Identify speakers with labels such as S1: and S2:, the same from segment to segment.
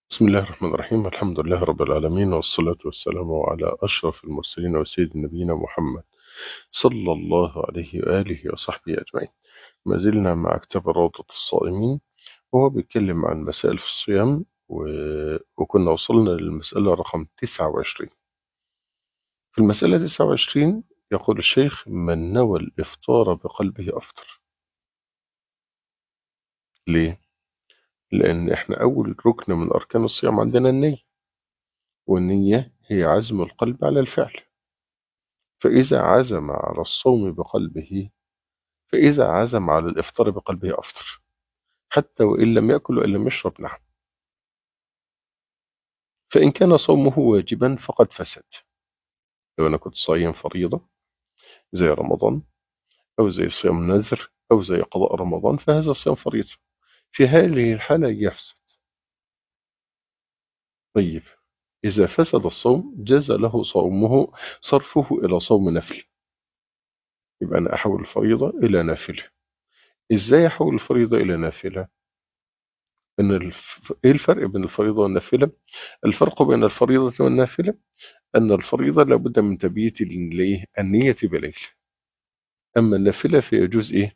S1: بسم الله الرحمن الرحيم الحمد لله رب العالمين والصلاة والسلام على أشرف المرسلين وسيد نبينا محمد صلى الله عليه وآله وصحبه أجمعين ما زلنا مع كتاب روضة الصائمين وهو بيتكلم عن مسائل في الصيام و... وكنا وصلنا للمسألة رقم 29 في المسألة 29 يقول الشيخ من نوى الإفطار بقلبه أفطر ليه؟ لأن إحنا أول ركن من أركان الصيام عندنا النية والنية هي عزم القلب على الفعل فإذا عزم على الصوم بقلبه فإذا عزم على الإفطار بقلبه أفطر حتى وإن لم يأكل وإن لم يشرب نعم فإن كان صومه واجبا فقد فسد لو أنا كنت صايم فريضة زي رمضان أو زي صيام نذر أو زي قضاء رمضان فهذا الصيام فريضة في هذه الحالة يفسد طيب إذا فسد الصوم جاز له صومه صرفه إلى صوم نفل يبقى أنا أحول الفريضة إلى نافلة إزاي أحول الفريضة إلى نافلة إن الف... إيه الفرق بين الفريضة والنافلة الفرق بين الفريضة والنافلة أن الفريضة لابد من تبييت النية بليل أما النافلة فيجوز إيه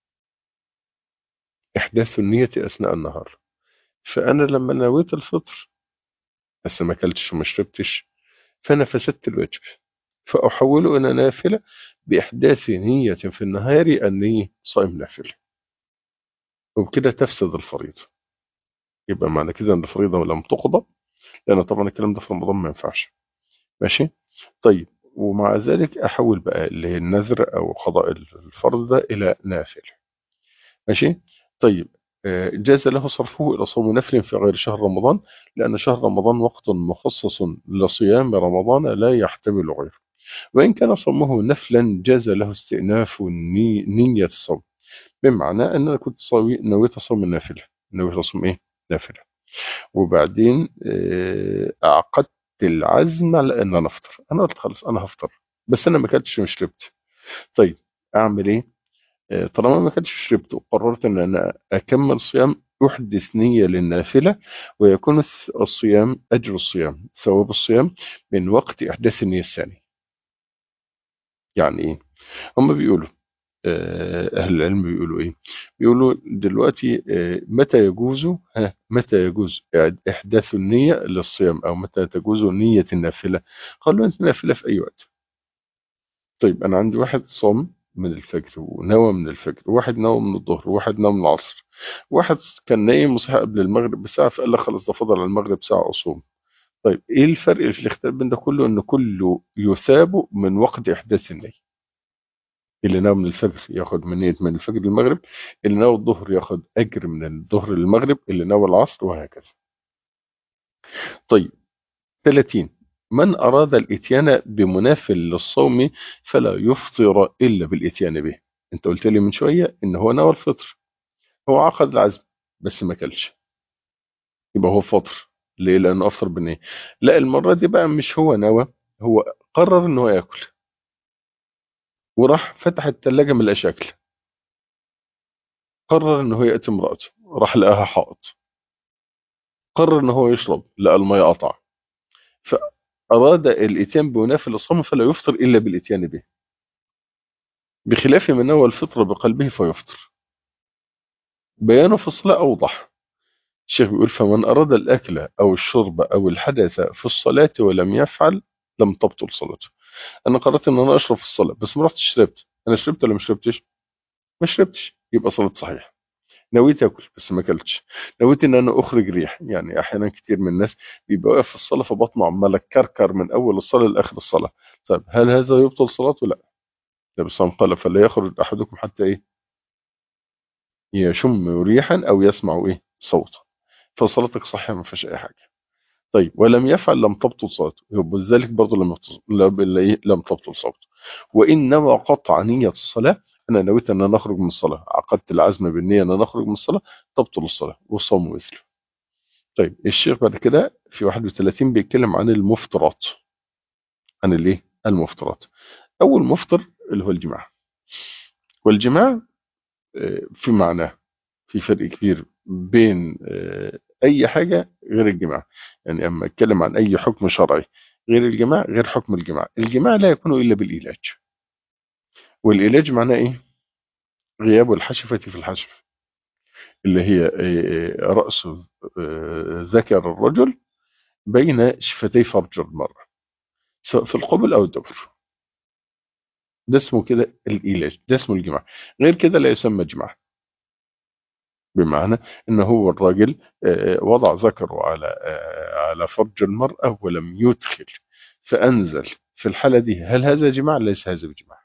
S1: إحداث النية أثناء النهار فأنا لما نويت الفطر بس ما أكلتش وما شربتش فأنا فسدت الواجب فأحوله إلى نافلة بإحداث نية في النهار أني صائم نافلة وبكده تفسد الفريضة يبقى معنى كده أن الفريضة لم تقضى لأن طبعا الكلام ده في رمضان ما ينفعش ماشي طيب ومع ذلك أحول بقى اللي هي النذر أو قضاء الفرض ده إلى نافلة ماشي طيب جاز له صرفه إلى صوم نفل في غير شهر رمضان لأن شهر رمضان وقت مخصص لصيام رمضان لا يحتمل غيره وإن كان صومه نفلا جاز له استئناف نية الصوم بمعنى أن أنا كنت صوي نويت صوم النافلة نويت صوم إيه نافلة وبعدين عقدت العزم على أن أنا أفطر أنا قلت خلاص أنا هفطر بس أنا ما كنتش شربت طيب أعمل إيه طالما ما كنتش شربت وقررت أن أنا أكمل صيام أحدث نية للنافلة ويكون الصيام أجر الصيام ثواب الصيام من وقت إحداث النية الثانية يعني إيه هم بيقولوا أهل العلم بيقولوا إيه بيقولوا دلوقتي متى يجوز ها متى يجوز إحداث النية للصيام أو متى تجوز نية النافلة قالوا أنت نافلة في أي وقت طيب أنا عندي واحد صام من الفجر ونوى من الفجر واحد نوى من الظهر واحد نوى من العصر واحد كان نايم وصحى قبل المغرب بساعة فقال لك خلاص ده فضل على المغرب ساعة أصوم طيب إيه الفرق في الاختلاف بين ده كله إن كله يثاب من وقت إحداث النية اللي نوى من الفجر ياخد من نية من الفجر للمغرب اللي نوى الظهر ياخد أجر من الظهر للمغرب اللي نوى العصر وهكذا طيب 30 من أراد الإتيان بمنافل للصوم فلا يفطر إلا بالإتيان به أنت قلت لي من شوية إن هو نوى الفطر هو عقد العزم بس ما كلش يبقى هو فطر ليه لأنه أفطر بالنية لا المرة دي بقى مش هو نوى هو قرر إن هو يأكل وراح فتح التلاجة من الأشكل قرر إن هو يأتي امرأته راح لقاها حائط قرر إن هو يشرب لقى المية قطع فأراد الإتيان بمنافل الصوم فلا يفطر إلا بالإتيان به بخلاف من نوى الفطر بقلبه فيفطر بيانه في الصلاة أوضح الشيخ بيقول فمن أراد الأكل أو الشرب أو الحدث في الصلاة ولم يفعل لم تبطل صلاته أنا قررت أن أنا أشرب في الصلاة بس ما رحتش شربت أنا شربت ولا ما شربتش ما شربتش يبقى صلاة صحيح نويت أكل بس ما أكلتش نويت أن أنا أخرج ريح يعني أحيانا كتير من الناس بيبقى واقف في الصلاة فبطنه عمال كركر من أول الصلاة لآخر الصلاة طيب هل هذا يبطل صلاته لا النبي صلى الله عليه وسلم قال فلا يخرج أحدكم حتى إيه يشم ريحا أو يسمع إيه صوتا فصلاتك صحيحة ما فيهاش أي حاجة طيب ولم يفعل لم تبطل صلاته يبقى ذلك برضه لم لم, لم تبطل صلاته وإن نوى قطع نية الصلاة أنا نويت أن أنا أخرج من الصلاة عقدت العزم بالنية أن أنا أخرج من الصلاة تبطل الصلاة والصوم مثله طيب الشيخ بعد كده في 31 بيتكلم عن المفطرات عن الايه المفطرات أول مفطر اللي هو الجماع والجماع في معناه في فرق كبير بين اي حاجه غير الجماع يعني اما اتكلم عن اي حكم شرعي غير الجماع غير حكم الجماع الجماع لا يكون الا بالعلاج والعلاج معناه ايه غياب الحشفه في الحشف اللي هي آه، راس آه، ذكر الرجل بين شفتي فرج المرأة سواء في القبل أو الدبر ده اسمه كده الإيلاج ده اسمه الجماع غير كده لا يسمى جماع بمعنى ان هو الراجل آه، وضع ذكره على آه، على فرج المرأة ولم يدخل فأنزل في الحالة دي هل هذا جماع ليس هذا بجماع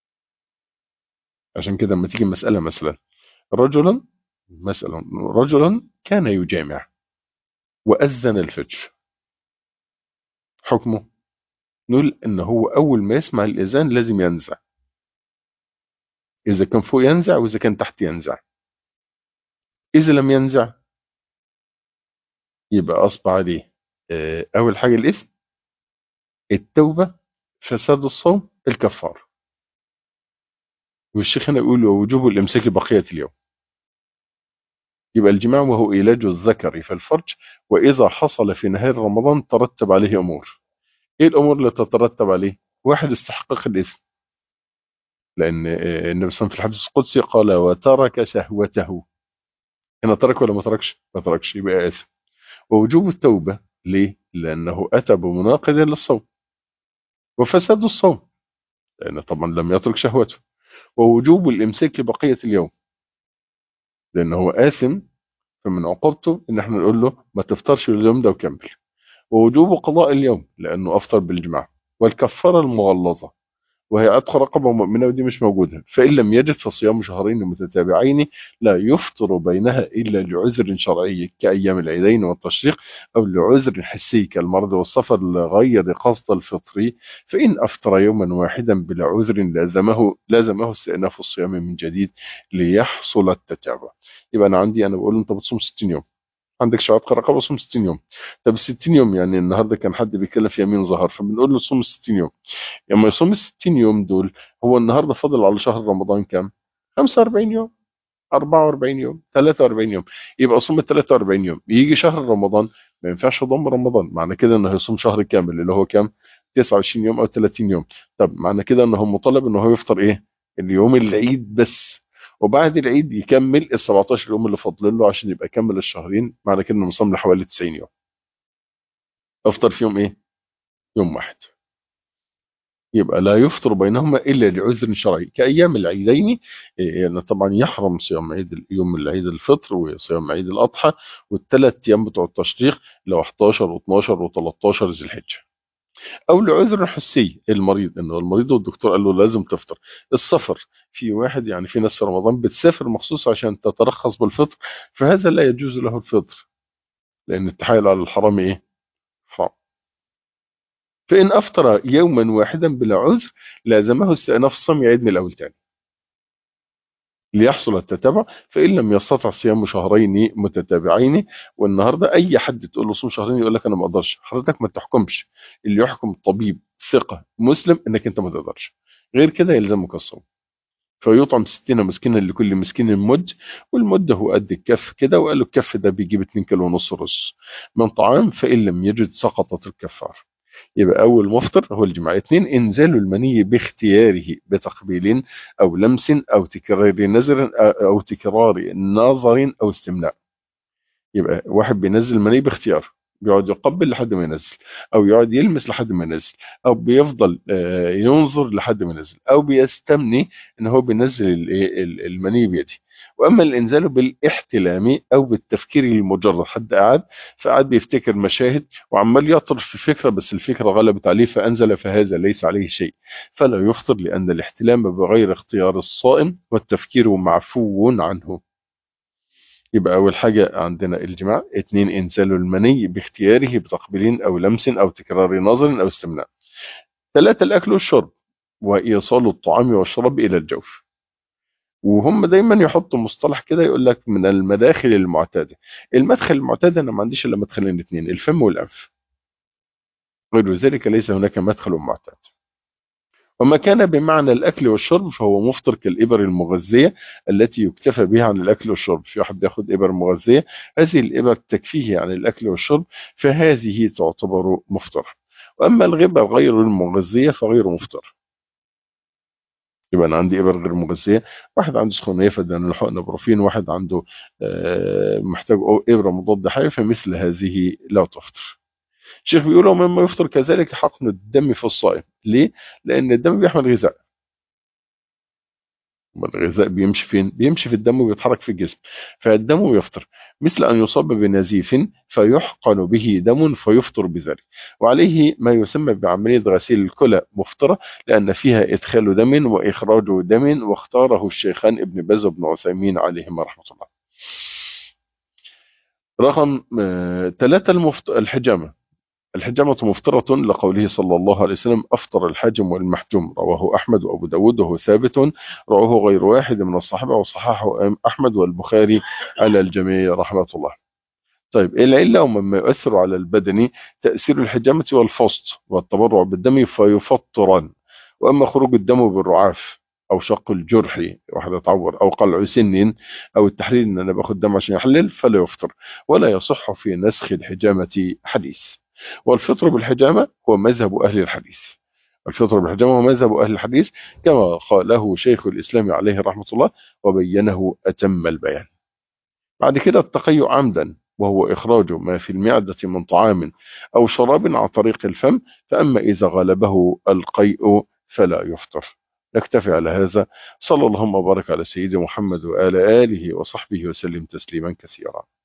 S1: عشان كده لما تيجي مسألة مثلا رجلا مثلا رجلا كان يجامع وأذن الفجر حكمه نقول ان هو اول ما يسمع الاذان لازم ينزع اذا كان فوق ينزع واذا كان تحت ينزع اذا لم ينزع يبقى اصبح عليه آه، اول حاجه الاثم التوبه فساد الصوم الكفار والشيخ هنا يقول ووجوب الامساك بقيه اليوم يبقى الجماع وهو علاج الذكر في الفرج واذا حصل في نهار رمضان ترتب عليه امور ايه الامور اللي تترتب عليه واحد استحقاق الاثم لان آه، النبي صلى الله عليه وسلم في الحديث القدسي قال وترك شهوته هنا ترك ولا ما تركش ما تركش يبقى آثم ووجوب التوبة ليه لأنه أتى بمناقض للصوم وفساد الصوم لأنه طبعا لم يترك شهوته ووجوب الإمساك بقية اليوم لأنه هو آثم فمن عقوبته إن احنا نقول له ما تفطرش اليوم ده وكمل ووجوب قضاء اليوم لأنه أفطر بالجماع والكفارة المغلظة وهي عتق رقبة مؤمنة ودي مش موجودة فإن لم يجد فصيام شهرين متتابعين لا يفطر بينها إلا لعذر شرعي كأيام العيدين والتشريق أو لعذر حسي كالمرض والسفر لغير قصد الفطر فإن أفطر يوما واحدا بلا عذر لازمه لازمه استئناف الصيام من جديد ليحصل التتابع يبقى أنا عندي أنا بقول أنت بتصوم 60 يوم عندك شعات رقبة صوم 60 يوم طب 60 يوم يعني النهارده كان حد بيتكلم في يمين ظهر فبنقول له صوم 60 يوم لما يصوم ال 60 يوم دول هو النهارده فاضل على شهر رمضان كام 45 يوم 44 يوم 43 يوم يبقى صوم ال 43 يوم يجي شهر رمضان ما ينفعش يضم رمضان معنى كده انه هيصوم شهر كامل اللي هو كام 29 يوم او 30 يوم طب معنى كده انه مطالب انه هو يفطر ايه اليوم العيد بس وبعد العيد يكمل ال 17 يوم اللي فاضلين له عشان يبقى كمل الشهرين معنى كده انه مصام لحوالي 90 يوم افطر فيهم ايه يوم واحد يبقى لا يفطر بينهما الا لعذر شرعي كايام العيدين إيه، يعني طبعا يحرم صيام عيد يوم العيد الفطر وصيام عيد الاضحى والثلاث ايام بتوع التشريق اللي هو 11 و12 و13 ذي الحجه او لعذر حسي المريض انه المريض والدكتور قال له لازم تفطر السفر في واحد يعني في ناس في رمضان بتسافر مخصوص عشان تترخص بالفطر فهذا لا يجوز له الفطر لان التحايل على الحرام ايه حرام فإن أفطر يوما واحدا بلا عذر لازمه استئناف الصوم يعيد من الأول تاني ليحصل التتابع فإن لم يستطع صيام شهرين متتابعين والنهارده أي حد تقول له صوم شهرين يقول لك أنا ما أقدرش حضرتك ما تحكمش اللي يحكم طبيب ثقة مسلم إنك أنت ما تقدرش غير كده يلزمك الصوم فيطعم ستين مسكينا لكل مسكين مد والمد هو قد الكف كده وقالوا الكف ده بيجيب 2 كيلو ونص رز من طعام فإن لم يجد سقطت الكفار يبقى أول مفطر هو الجماع اثنين إنزال المني باختياره بتقبيل أو لمس أو تكرار نظر أو تكرار نظر أو استمناء يبقى واحد بينزل المني باختيار بيقعد يقبل لحد ما ينزل او يقعد يلمس لحد ما ينزل او بيفضل آه، ينظر لحد ما ينزل او بيستمني ان هو بينزل الايه ال- المني بيده واما الانزال بالاحتلام او بالتفكير المجرد حد قاعد فقعد بيفتكر مشاهد وعمال يطرف في فكره بس الفكره غلبت عليه فانزل فهذا ليس عليه شيء فلا يفطر لان الاحتلام بغير اختيار الصائم والتفكير معفو عنه يبقى أول حاجة عندنا الجماع اتنين إنزال المني باختياره بتقبيل أو لمس أو تكرار نظر أو استمناء ثلاثة الأكل والشرب وإيصال الطعام والشراب إلى الجوف وهم دايما يحطوا مصطلح كده يقول لك من المداخل المعتادة المدخل المعتاد أنا ما عنديش إلا مدخلين اثنين الفم والأنف غير ذلك ليس هناك مدخل معتاد وما كان بمعنى الأكل والشرب فهو مفطر كالإبر المغذية التي يكتفى بها عن الأكل والشرب في واحد بياخد إبر مغذية هذه الإبر تكفيه عن الأكل والشرب فهذه تعتبر مفطر وأما الغبة غير المغذية فغير مفطر يبقى أنا عندي إبر غير مغذية واحد عنده سخونية فدان الحقن بروفين واحد عنده محتاج إبرة مضاد حيوي فمثل هذه لا تفطر الشيخ بيقول ومما يفطر كذلك حقن الدم في الصائم ليه؟ لأن الدم بيحمل غذاء الغذاء بيمشي فين؟ بيمشي في الدم وبيتحرك في الجسم فالدم يفطر مثل أن يصاب بنزيف فيحقن به دم فيفطر بذلك وعليه ما يسمى بعملية غسيل الكلى مفطرة لأن فيها إدخال دم وإخراج دم واختاره الشيخان ابن باز وابن عثيمين عليهما رحمة الله رقم ثلاثة المفت... الحجامة الحجامة مفطرة لقوله صلى الله عليه وسلم أفطر الحاجم والمحجوم رواه أحمد وأبو داود وهو ثابت رواه غير واحد من الصحابة وصححه أحمد والبخاري على الجميع رحمة الله طيب العلة ومما يؤثر على البدن تأثير الحجامة والفسط والتبرع بالدم فيفطران وأما خروج الدم بالرعاف أو شق الجرح واحد يتعور أو قلع سن أو التحليل أن أنا باخد دم عشان يحلل فلا يفطر ولا يصح في نسخ الحجامة حديث والفطر بالحجامة هو مذهب أهل الحديث الفطر بالحجامة هو مذهب أهل الحديث كما قاله شيخ الإسلام عليه رحمة الله وبينه أتم البيان بعد كده التقيؤ عمدا وهو إخراج ما في المعدة من طعام أو شراب عن طريق الفم فأما إذا غلبه القيء فلا يفطر نكتفي على هذا صلى الله وبارك على سيدنا محمد وآل آله وصحبه وسلم تسليما كثيرا